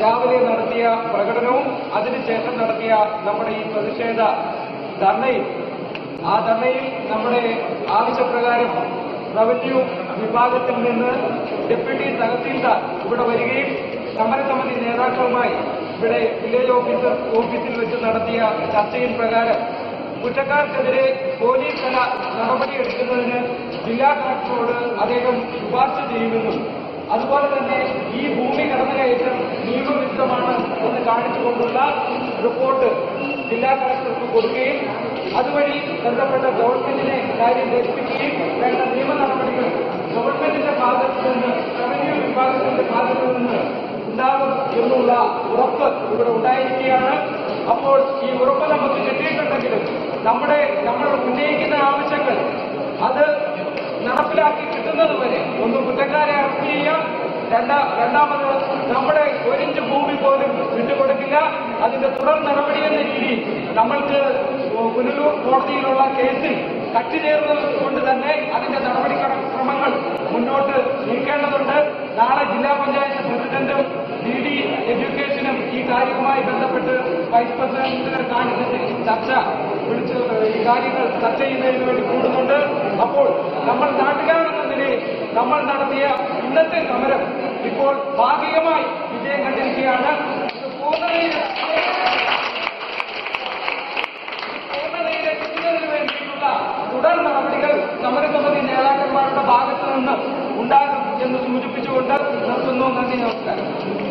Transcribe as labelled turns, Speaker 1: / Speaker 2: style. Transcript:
Speaker 1: രാവിലെ നടത്തിയ പ്രകടനവും അതിനുശേഷം നടത്തിയ നമ്മുടെ ഈ പ്രതിഷേധ ധർണയും ആ ധർണയിൽ നമ്മുടെ ആവശ്യപ്രകാരം റവന്യൂ വിഭാഗത്തിൽ നിന്ന് ഡെപ്യൂട്ടി തഹസീൽദാർ ഇവിടെ വരികയും സമരസമിതി നേതാക്കളുമായി ഇവിടെ വില്ലേജ് ഓഫീസർ ഓഫീസിൽ വെച്ച് നടത്തിയ ചർച്ചയിൽ പ്രകാരം കുറ്റക്കാർക്കെതിരെ പോലീസ് തല നടപടിയെടുക്കുന്നതിന് ജില്ലാ കളക്ടറോട് അദ്ദേഹം ശുപാർശ ചെയ്യുമെന്നും അതുപോലെ തന്നെ ഈ ഭൂമി കടന്നുകയറ്റം നിയമവിരുദ്ധമാണ് എന്ന് കാണിച്ചുകൊണ്ടുള്ള റിപ്പോർട്ട് ജില്ലാ കളക്ടർക്ക് കൊടുക്കുകയും അതുവഴി ബന്ധപ്പെട്ട ഗവൺമെന്റിനെ കാര്യം ധരിപ്പിക്കുകയും വേണ്ട നിയമ നടപടികൾ ഗവൺമെന്റിന്റെ ഭാഗത്തു നിന്ന് റവന്യൂ വിഭാഗത്തിന്റെ ഭാഗത്തു നിന്ന് ഉണ്ടാകും എന്നുള്ള ഉറപ്പ് ഇവിടെ ഉണ്ടായിരിക്കുകയാണ് അപ്പോൾ ഈ ഉറപ്പ് നമുക്ക് കിട്ടിയിട്ടുണ്ടെങ്കിലും നമ്മുടെ നമ്മൾ ഉന്നയിക്കുന്ന ആവശ്യങ്ങൾ അത് നടപ്പിലാക്കി കിട്ടുന്നത് വരെ ഒന്ന് കുറ്റക്കാരെ അറസ്റ്റ് ചെയ്യാം രണ്ടാ രണ്ടാമത് നമ്മുടെ ഒരിഞ്ച് ഭൂമി പോലും വിട്ടുകൊടുക്കില്ല അതിന്റെ തുടർ നടപടി എന്ന രീതിയിൽ നമ്മൾക്ക് പുനലൂർ കോടതിയിലുള്ള കേസിൽ കക്ഷി ചേർന്നത് കൊണ്ട് തന്നെ അതിന്റെ നടപടിക്രമങ്ങൾ മുന്നോട്ട് നീക്കേണ്ടതുണ്ട് നാളെ ജില്ലാ പഞ്ചായത്ത് പ്രസിഡന്റും ഡി ഡി എഡ്യൂക്കേഷനും ഈ കാര്യവുമായി ബന്ധപ്പെട്ട് വൈസ് പ്രസിഡന്റിനെ കാണിച്ച് ചർച്ച വിളിച്ച് ഈ കാര്യങ്ങൾ ചർച്ച ചെയ്യുന്നതിന് വേണ്ടി കൂടുന്നുണ്ട് അപ്പോൾ നമ്മൾ നാട്ടുകാരെന്ന നിലയിൽ നമ്മൾ നടത്തിയ ഇന്നത്തെ സമരം ഇപ്പോൾ ഭാഗികമായി വിജയം കണ്ടിരിക്കുകയാണ് ഇത് പൂർണ്ണതയിൽ പൂർണ്ണതയിലെത്തുന്നതിന് വേണ്ടിയിട്ടുള്ള തുടർ നടപടികൾ സമരസമിതി നേതാക്കന്മാരുടെ ഭാഗത്തു നിന്ന് ഉണ്ടാകും എന്ന് സൂചിപ്പിച്ചുകൊണ്ട് നിർത്തുന്നു നന്ദി നമസ്കാരം